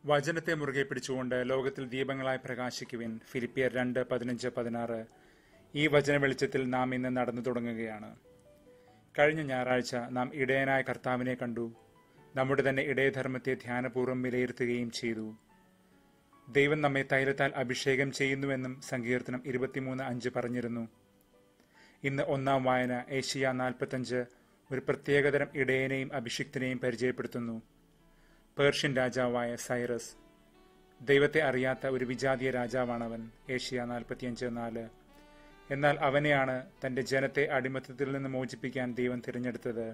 വചനത്തെ മുറുകെ പിടിച്ചുകൊണ്ട് ലോകത്തിൽ ദീപങ്ങളായി പ്രകാശിക്കുവിൻ ഫിലിപ്പിയർ രണ്ട് പതിനഞ്ച് പതിനാറ് ഈ വചന വെളിച്ചത്തിൽ നാം ഇന്ന് നടന്നു തുടങ്ങുകയാണ് കഴിഞ്ഞ ഞായറാഴ്ച നാം ഇടയനായ കർത്താവിനെ കണ്ടു നമ്മുടെ തന്നെ ഇടയധർമ്മത്തെ ധ്യാനപൂർവ്വം വിലയിരുത്തുകയും ചെയ്തു ദൈവം നമ്മെ തൈലത്താൽ അഭിഷേകം ചെയ്യുന്നുവെന്നും സങ്കീർത്തനം ഇരുപത്തിമൂന്ന് അഞ്ച് പറഞ്ഞിരുന്നു ഇന്ന് ഒന്നാം വായന ഏഷ്യ നാൽപ്പത്തഞ്ച് ഒരു പ്രത്യേകതരം ഇടയനെയും അഭിഷിക്തനെയും പരിചയപ്പെടുത്തുന്നു പേർഷ്യൻ രാജാവായ സൈറസ് ദൈവത്തെ അറിയാത്ത ഒരു വിജാതീയ രാജാവാണവൻ ഏഷ്യ നാൽപ്പത്തിയഞ്ച് നാല് എന്നാൽ അവനെയാണ് തന്റെ ജനത്തെ അടിമത്തത്തിൽ നിന്ന് മോചിപ്പിക്കാൻ ദൈവം തിരഞ്ഞെടുത്തത്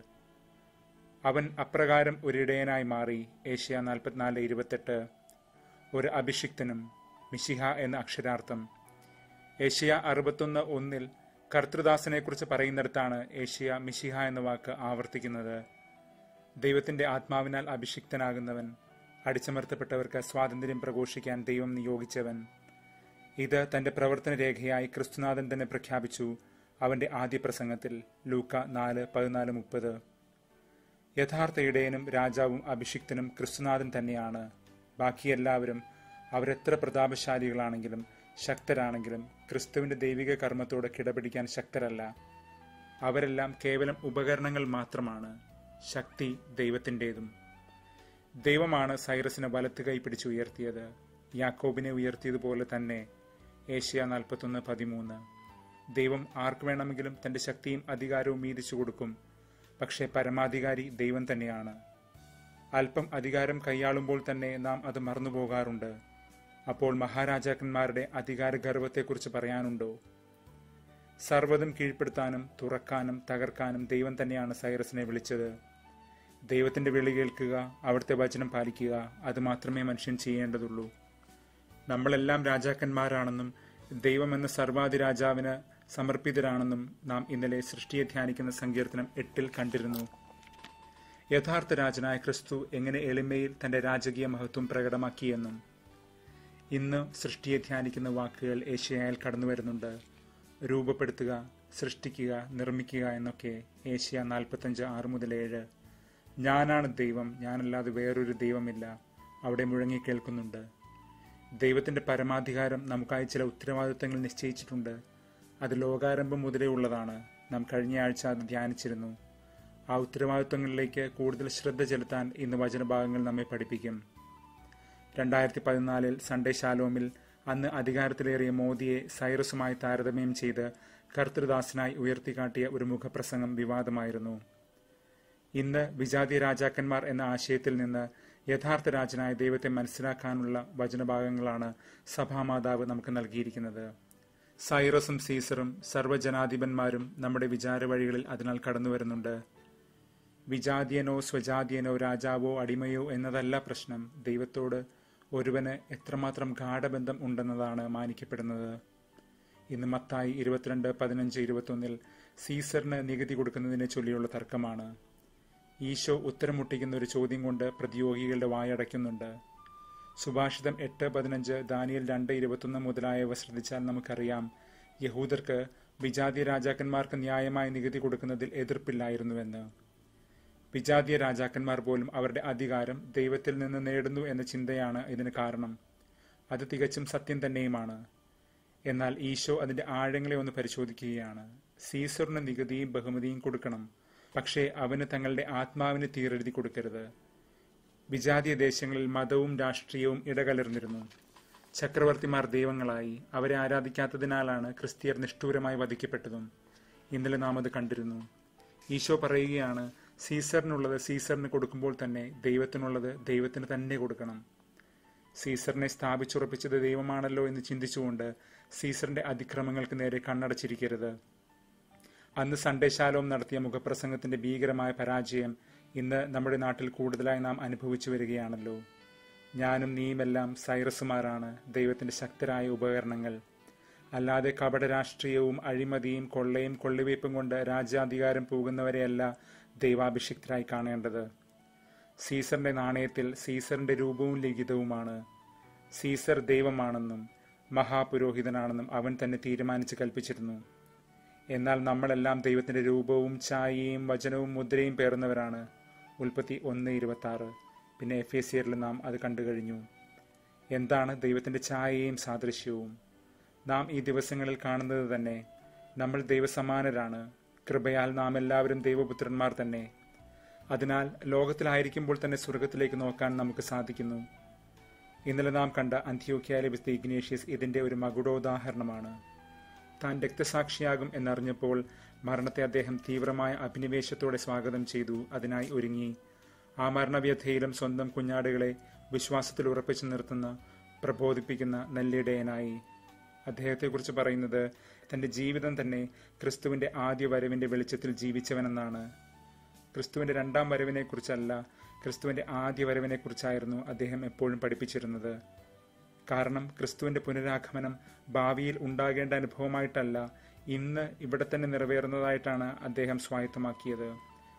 അവൻ അപ്രകാരം ഒരിടയനായി മാറി ഏഷ്യ നാൽപ്പത്തിനാല് ഇരുപത്തെട്ട് ഒരു അഭിഷിക്തനും മിശിഹ എന്ന അക്ഷരാർത്ഥം ഏഷ്യ അറുപത്തൊന്ന് ഒന്നിൽ കർത്തൃദാസനെക്കുറിച്ച് പറയുന്നിടത്താണ് ഏഷ്യ മിശിഹ എന്ന വാക്ക് ആവർത്തിക്കുന്നത് ദൈവത്തിന്റെ ആത്മാവിനാൽ അഭിഷിക്തനാകുന്നവൻ അടിച്ചമർത്തപ്പെട്ടവർക്ക് സ്വാതന്ത്ര്യം പ്രഘോഷിക്കാൻ ദൈവം നിയോഗിച്ചവൻ ഇത് തന്റെ പ്രവർത്തന രേഖയായി ക്രിസ്തുനാഥൻ തന്നെ പ്രഖ്യാപിച്ചു അവന്റെ ആദ്യ പ്രസംഗത്തിൽ ലൂക്ക നാല് പതിനാല് മുപ്പത് യഥാർത്ഥ ഇടയനും രാജാവും അഭിഷിക്തനും ക്രിസ്തുനാഥൻ തന്നെയാണ് ബാക്കി എല്ലാവരും അവരെത്ര പ്രതാപശാലികളാണെങ്കിലും ശക്തരാണെങ്കിലും ക്രിസ്തുവിന്റെ ദൈവിക കർമ്മത്തോട് കിടപിടിക്കാൻ ശക്തരല്ല അവരെല്ലാം കേവലം ഉപകരണങ്ങൾ മാത്രമാണ് ശക്തി ദൈവത്തിൻ്റെതും ദൈവമാണ് സൈറസിനെ വലത്ത് കൈ പിടിച്ചുയർത്തിയത് യാക്കോബിനെ ഉയർത്തിയതുപോലെ തന്നെ ഏഷ്യ നാൽപ്പത്തൊന്ന് പതിമൂന്ന് ദൈവം ആർക്ക് വേണമെങ്കിലും തന്റെ ശക്തിയും അധികാരവും വീതിച്ചു കൊടുക്കും പക്ഷേ പരമാധികാരി ദൈവം തന്നെയാണ് അല്പം അധികാരം കൈയാളുമ്പോൾ തന്നെ നാം അത് മറന്നുപോകാറുണ്ട് അപ്പോൾ മഹാരാജാക്കന്മാരുടെ അധികാര ഗർവത്തെക്കുറിച്ച് പറയാനുണ്ടോ സർവ്വതും കീഴ്പ്പെടുത്താനും തുറക്കാനും തകർക്കാനും ദൈവം തന്നെയാണ് സൈറസിനെ വിളിച്ചത് ദൈവത്തിന്റെ വിളി കേൾക്കുക അവിടുത്തെ വചനം പാലിക്കുക അത് മാത്രമേ മനുഷ്യൻ ചെയ്യേണ്ടതുള്ളൂ നമ്മളെല്ലാം രാജാക്കന്മാരാണെന്നും ദൈവം എന്ന സർവാധിരാജാവിന് സമർപ്പിതരാണെന്നും നാം ഇന്നലെ സൃഷ്ടിയെ ധ്യാനിക്കുന്ന സങ്കീർത്തനം എട്ടിൽ കണ്ടിരുന്നു യഥാർത്ഥ രാജനായ ക്രിസ്തു എങ്ങനെ എളിമയിൽ തന്റെ രാജകീയ മഹത്വം പ്രകടമാക്കിയെന്നും ഇന്ന് സൃഷ്ടിയെ ധ്യാനിക്കുന്ന വാക്കുകൾ ഏഷ്യയാൽ കടന്നു വരുന്നുണ്ട് രൂപപ്പെടുത്തുക സൃഷ്ടിക്കുക നിർമ്മിക്കുക എന്നൊക്കെ ഏഷ്യ നാൽപ്പത്തഞ്ച് ആറ് മുതൽ ഏഴ് ഞാനാണ് ദൈവം ഞാനല്ലാതെ വേറൊരു ദൈവമില്ല അവിടെ മുഴങ്ങി കേൾക്കുന്നുണ്ട് ദൈവത്തിന്റെ പരമാധികാരം നമുക്കായി ചില ഉത്തരവാദിത്തങ്ങൾ നിശ്ചയിച്ചിട്ടുണ്ട് അത് ലോകാരംഭം മുതലേ ഉള്ളതാണ് നാം കഴിഞ്ഞ ആഴ്ച അത് ധ്യാനിച്ചിരുന്നു ആ ഉത്തരവാദിത്തങ്ങളിലേക്ക് കൂടുതൽ ശ്രദ്ധ ചെലുത്താൻ ഇന്ന് വചനഭാഗങ്ങൾ നമ്മെ പഠിപ്പിക്കും രണ്ടായിരത്തി പതിനാലിൽ സൺഡേ ശാലോമിൽ അന്ന് അധികാരത്തിലേറിയ മോദിയെ സൈറസുമായി താരതമ്യം ചെയ്ത് കർത്തൃദാസനായി ഉയർത്തിക്കാട്ടിയ ഒരു മുഖപ്രസംഗം വിവാദമായിരുന്നു ഇന്ന് വിജാതി രാജാക്കന്മാർ എന്ന ആശയത്തിൽ നിന്ന് യഥാർത്ഥ രാജനായ ദൈവത്തെ മനസ്സിലാക്കാനുള്ള വചനഭാഗങ്ങളാണ് സഭാമാതാവ് നമുക്ക് നൽകിയിരിക്കുന്നത് സൈറസും സീസറും സർവ്വജനാധിപന്മാരും നമ്മുടെ വിചാര വഴികളിൽ അതിനാൽ കടന്നു വരുന്നുണ്ട് വിജാതിയനോ സ്വജാതിയനോ രാജാവോ അടിമയോ എന്നതല്ല പ്രശ്നം ദൈവത്തോട് ഒരുവന് എത്രമാത്രം ഗാഠബന്ധം ഉണ്ടെന്നതാണ് മാനിക്കപ്പെടുന്നത് ഇന്ന് മത്തായി ഇരുപത്തിരണ്ട് പതിനഞ്ച് ഇരുപത്തൊന്നിൽ സീസറിന് നികുതി കൊടുക്കുന്നതിനെ ചൊല്ലിയുള്ള തർക്കമാണ് ഈശോ ഉത്തരം മുട്ടിക്കുന്ന ഒരു ചോദ്യം കൊണ്ട് പ്രതിയോഗികളുടെ വായടയ്ക്കുന്നുണ്ട് സുഭാഷിതം എട്ട് പതിനഞ്ച് ദാനിയൽ രണ്ട് ഇരുപത്തൊന്ന് മുതലായവ ശ്രദ്ധിച്ചാൽ നമുക്കറിയാം യഹൂദർക്ക് വിജാതീയ രാജാക്കന്മാർക്ക് ന്യായമായ നികുതി കൊടുക്കുന്നതിൽ എതിർപ്പില്ലായിരുന്നുവെന്ന് വിജാതീയ രാജാക്കന്മാർ പോലും അവരുടെ അധികാരം ദൈവത്തിൽ നിന്ന് നേടുന്നു എന്ന ചിന്തയാണ് ഇതിന് കാരണം അത് തികച്ചും സത്യം തന്നെയുമാണ് എന്നാൽ ഈശോ അതിന്റെ ആഴങ്ങളെ ഒന്ന് പരിശോധിക്കുകയാണ് സീസറിന് നികുതിയും ബഹുമതിയും കൊടുക്കണം പക്ഷേ അവന് തങ്ങളുടെ ആത്മാവിന് തീരെഴുതി കൊടുക്കരുത് വിജാതീയ ദേശങ്ങളിൽ മതവും രാഷ്ട്രീയവും ഇടകലർന്നിരുന്നു ചക്രവർത്തിമാർ ദൈവങ്ങളായി അവരെ ആരാധിക്കാത്തതിനാലാണ് ക്രിസ്ത്യർ നിഷ്ഠൂരമായി വധിക്കപ്പെട്ടതും ഇന്നലെ നാം അത് കണ്ടിരുന്നു ഈശോ പറയുകയാണ് സീസറിനുള്ളത് സീസറിന് കൊടുക്കുമ്പോൾ തന്നെ ദൈവത്തിനുള്ളത് ദൈവത്തിന് തന്നെ കൊടുക്കണം സീസറിനെ സ്ഥാപിച്ചുറപ്പിച്ചത് ദൈവമാണല്ലോ എന്ന് ചിന്തിച്ചുകൊണ്ട് സീസറിന്റെ അതിക്രമങ്ങൾക്ക് നേരെ കണ്ണടച്ചിരിക്കരുത് അന്ന് സൺഡേ ശാലോം നടത്തിയ മുഖപ്രസംഗത്തിന്റെ ഭീകരമായ പരാജയം ഇന്ന് നമ്മുടെ നാട്ടിൽ കൂടുതലായി നാം അനുഭവിച്ചു വരികയാണല്ലോ ഞാനും നീയുമെല്ലാം സൈറസുമാരാണ് ദൈവത്തിന്റെ ശക്തരായ ഉപകരണങ്ങൾ അല്ലാതെ കപട രാഷ്ട്രീയവും അഴിമതിയും കൊള്ളയും കൊള്ളിവയ്പും കൊണ്ട് രാജ്യാധികാരം പോകുന്നവരെയല്ല ദൈവാഭിഷിക്തരായി കാണേണ്ടത് സീസറിന്റെ നാണയത്തിൽ സീസറിന്റെ രൂപവും ലിഖിതവുമാണ് സീസർ ദൈവമാണെന്നും മഹാപുരോഹിതനാണെന്നും അവൻ തന്നെ തീരുമാനിച്ച് കൽപ്പിച്ചിരുന്നു എന്നാൽ നമ്മളെല്ലാം ദൈവത്തിന്റെ രൂപവും ഛായയും വചനവും മുദ്രയും പേറുന്നവരാണ് ഉൽപ്പത്തി ഒന്ന് ഇരുപത്തി ആറ് പിന്നെ എഫ് എ സിയറിൽ നാം അത് കണ്ടു കഴിഞ്ഞു എന്താണ് ദൈവത്തിന്റെ ഛായയും സാദൃശ്യവും നാം ഈ ദിവസങ്ങളിൽ കാണുന്നത് തന്നെ നമ്മൾ ദൈവസമാനരാണ് കൃപയാൽ നാം എല്ലാവരും ദൈവപുത്രന്മാർ തന്നെ അതിനാൽ ലോകത്തിലായിരിക്കുമ്പോൾ തന്നെ സ്വർഗത്തിലേക്ക് നോക്കാൻ നമുക്ക് സാധിക്കുന്നു ഇന്നലെ നാം കണ്ട അന്ത്യോക്യാലെ വിസ്ത ഇഗ്നേഷ്യസ് ഇതിന്റെ ഒരു മകുടോദാഹരണമാണ് താൻ രക്തസാക്ഷിയാകും എന്നറിഞ്ഞപ്പോൾ മരണത്തെ അദ്ദേഹം തീവ്രമായ അഭിനിവേശത്തോടെ സ്വാഗതം ചെയ്തു അതിനായി ഒരുങ്ങി ആ മരണവ്യഥയിലും സ്വന്തം കുഞ്ഞാടുകളെ വിശ്വാസത്തിൽ ഉറപ്പിച്ചു നിർത്തുന്ന പ്രബോധിപ്പിക്കുന്ന നെല്ലിടയനായി അദ്ദേഹത്തെക്കുറിച്ച് പറയുന്നത് തന്റെ ജീവിതം തന്നെ ക്രിസ്തുവിന്റെ ആദ്യ വരവിന്റെ വെളിച്ചത്തിൽ ജീവിച്ചവനെന്നാണ് ക്രിസ്തുവിന്റെ രണ്ടാം വരവിനെ കുറിച്ചല്ല ക്രിസ്തുവിന്റെ ആദ്യ വരവിനെ കുറിച്ചായിരുന്നു അദ്ദേഹം എപ്പോഴും പഠിപ്പിച്ചിരുന്നത് കാരണം ക്രിസ്തുവിന്റെ പുനരാഗമനം ഭാവിയിൽ ഉണ്ടാകേണ്ട അനുഭവമായിട്ടല്ല ഇന്ന് ഇവിടെ തന്നെ നിറവേറുന്നതായിട്ടാണ് അദ്ദേഹം സ്വായത്തമാക്കിയത്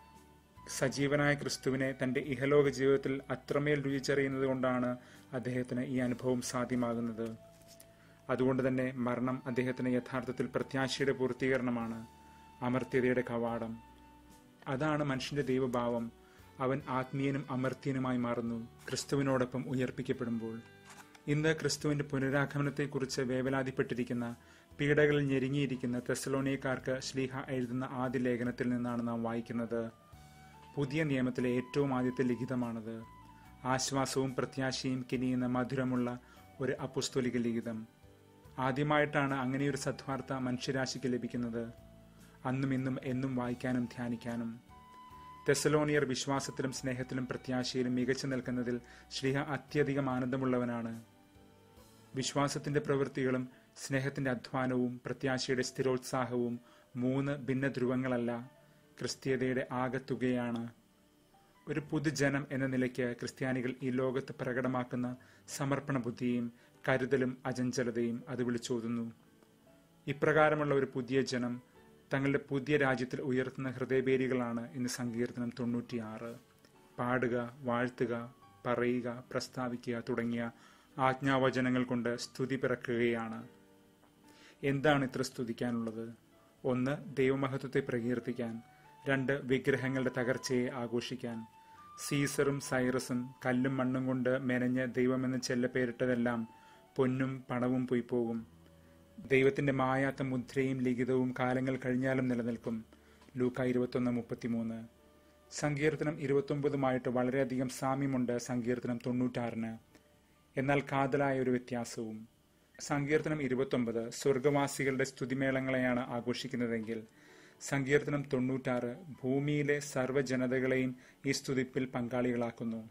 സജീവനായ ക്രിസ്തുവിനെ തന്റെ ഇഹലോക ജീവിതത്തിൽ അത്രമേൽ രുചിച്ചറിയുന്നത് കൊണ്ടാണ് അദ്ദേഹത്തിന് ഈ അനുഭവം സാധ്യമാകുന്നത് അതുകൊണ്ട് തന്നെ മരണം അദ്ദേഹത്തിന് യഥാർത്ഥത്തിൽ പ്രത്യാശയുടെ പൂർത്തീകരണമാണ് അമർത്യതയുടെ കവാടം അതാണ് മനുഷ്യന്റെ ദൈവഭാവം അവൻ ആത്മീയനും അമർത്യനുമായി മാറുന്നു ക്രിസ്തുവിനോടൊപ്പം ഉയർപ്പിക്കപ്പെടുമ്പോൾ ഇന്ന് ക്രിസ്തുവിന്റെ പുനരാഗമനത്തെക്കുറിച്ച് വേവലാതിപ്പെട്ടിരിക്കുന്ന പീഡകളിൽ ഞെരുങ്ങിയിരിക്കുന്ന തെസലോണിയക്കാർക്ക് ശ്ലീഹ എഴുതുന്ന ആദ്യ ലേഖനത്തിൽ നിന്നാണ് നാം വായിക്കുന്നത് പുതിയ നിയമത്തിലെ ഏറ്റവും ആദ്യത്തെ ലിഖിതമാണത് ആശ്വാസവും പ്രത്യാശയും കിനിയുന്ന മധുരമുള്ള ഒരു അപുസ്തോലിക ലിഖിതം ആദ്യമായിട്ടാണ് അങ്ങനെയൊരു സദ്വാർത്ത മനുഷ്യരാശിക്ക് ലഭിക്കുന്നത് അന്നും ഇന്നും എന്നും വായിക്കാനും ധ്യാനിക്കാനും തെസലോണിയർ വിശ്വാസത്തിലും സ്നേഹത്തിലും പ്രത്യാശയിലും മികച്ചു നിൽക്കുന്നതിൽ ശ്രീഹ അത്യധികം ആനന്ദമുള്ളവനാണ് വിശ്വാസത്തിന്റെ പ്രവൃത്തികളും സ്നേഹത്തിന്റെ അധ്വാനവും പ്രത്യാശയുടെ സ്ഥിരോത്സാഹവും മൂന്ന് ഭിന്ന ധ്രുവങ്ങളല്ല ക്രിസ്തീയതയുടെ ആകത്തുകയാണ് ഒരു പൊതുജനം എന്ന നിലയ്ക്ക് ക്രിസ്ത്യാനികൾ ഈ ലോകത്ത് പ്രകടമാക്കുന്ന സമർപ്പണ ബുദ്ധിയും കരുതലും അചഞ്ചലതയും അത് വിളിച്ചോതുന്നു ഇപ്രകാരമുള്ള ഒരു പുതിയ ജനം തങ്ങളുടെ പുതിയ രാജ്യത്തിൽ ഉയർത്തുന്ന ഹൃദയപേരികളാണ് ഇന്ന് സങ്കീർത്തനം തൊണ്ണൂറ്റിയാറ് പാടുക വാഴ്ത്തുക പറയുക പ്രസ്താവിക്കുക തുടങ്ങിയ ആജ്ഞാവചനങ്ങൾ കൊണ്ട് സ്തുതി പിറക്കുകയാണ് എന്താണ് ഇത്ര സ്തുതിക്കാനുള്ളത് ഒന്ന് ദൈവമഹത്വത്തെ പ്രകീർത്തിക്കാൻ രണ്ട് വിഗ്രഹങ്ങളുടെ തകർച്ചയെ ആഘോഷിക്കാൻ സീസറും സൈറസും കല്ലും മണ്ണും കൊണ്ട് മെനഞ്ഞ് ദൈവമെന്ന് ചെല്ലപ്പേരിട്ടതെല്ലാം പൊന്നും പണവും പോയിപ്പോകും ദൈവത്തിന്റെ മായാത്ത മുദ്രയും ലിഖിതവും കാലങ്ങൾ കഴിഞ്ഞാലും നിലനിൽക്കും ലൂക്ക ഇരുപത്തൊന്ന് മുപ്പത്തിമൂന്ന് സങ്കീർത്തനം ഇരുപത്തൊമ്പതുമായിട്ട് വളരെയധികം സാമ്യമുണ്ട് സങ്കീർത്തനം തൊണ്ണൂറ്റാറിന് എന്നാൽ കാതലായ ഒരു വ്യത്യാസവും സങ്കീർത്തനം ഇരുപത്തൊമ്പത് സ്വർഗവാസികളുടെ സ്തുതിമേളങ്ങളെയാണ് ആഘോഷിക്കുന്നതെങ്കിൽ സങ്കീർത്തനം തൊണ്ണൂറ്റാറ് ഭൂമിയിലെ സർവ്വജനതകളെയും ഈ സ്തുതിപ്പിൽ പങ്കാളികളാക്കുന്നു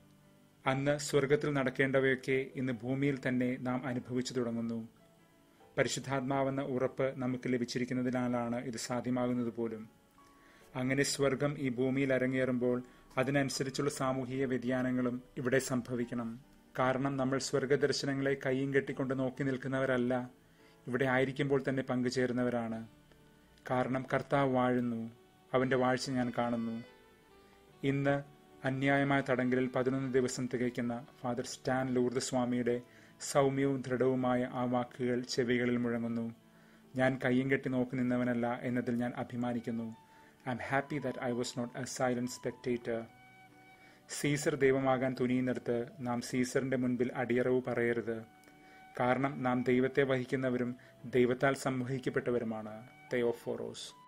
അന്ന് സ്വർഗത്തിൽ നടക്കേണ്ടവയൊക്കെ ഇന്ന് ഭൂമിയിൽ തന്നെ നാം അനുഭവിച്ചു തുടങ്ങുന്നു പരിശുദ്ധാത്മാവെന്ന ഉറപ്പ് നമുക്ക് ലഭിച്ചിരിക്കുന്നതിനാലാണ് ഇത് സാധ്യമാകുന്നത് പോലും അങ്ങനെ സ്വർഗം ഈ ഭൂമിയിൽ അരങ്ങേറുമ്പോൾ അതിനനുസരിച്ചുള്ള സാമൂഹിക വ്യതിയാനങ്ങളും ഇവിടെ സംഭവിക്കണം കാരണം നമ്മൾ സ്വർഗദർശനങ്ങളെ കൈയും കെട്ടിക്കൊണ്ട് നോക്കി നിൽക്കുന്നവരല്ല ഇവിടെ ആയിരിക്കുമ്പോൾ തന്നെ പങ്കുചേരുന്നവരാണ് കാരണം കർത്താവ് വാഴുന്നു അവന്റെ വാഴ്ച ഞാൻ കാണുന്നു ഇന്ന് അന്യായമായ തടങ്കലിൽ പതിനൊന്ന് ദിവസം തികയ്ക്കുന്ന ഫാദർ സ്റ്റാൻ ലൂർദ് സ്വാമിയുടെ സൗമ്യവും ദൃഢവുമായ ആ വാക്കുകൾ ചെവികളിൽ മുഴങ്ങുന്നു ഞാൻ കയ്യും കെട്ടി നോക്കി നിന്നവനല്ല എന്നതിൽ ഞാൻ അഭിമാനിക്കുന്നു I am happy that I was not a silent spectator Caesar ദൈവമാകാൻ തുനിയുന്നിടത്ത് നാം സീസറിന്റെ മുൻപിൽ അടിയറവ് പറയരുത് കാരണം നാം ദൈവത്തെ വഹിക്കുന്നവരും ദൈവത്താൽ സംവഹിക്കപ്പെട്ടവരുമാണ് തെയോഫോറോസ്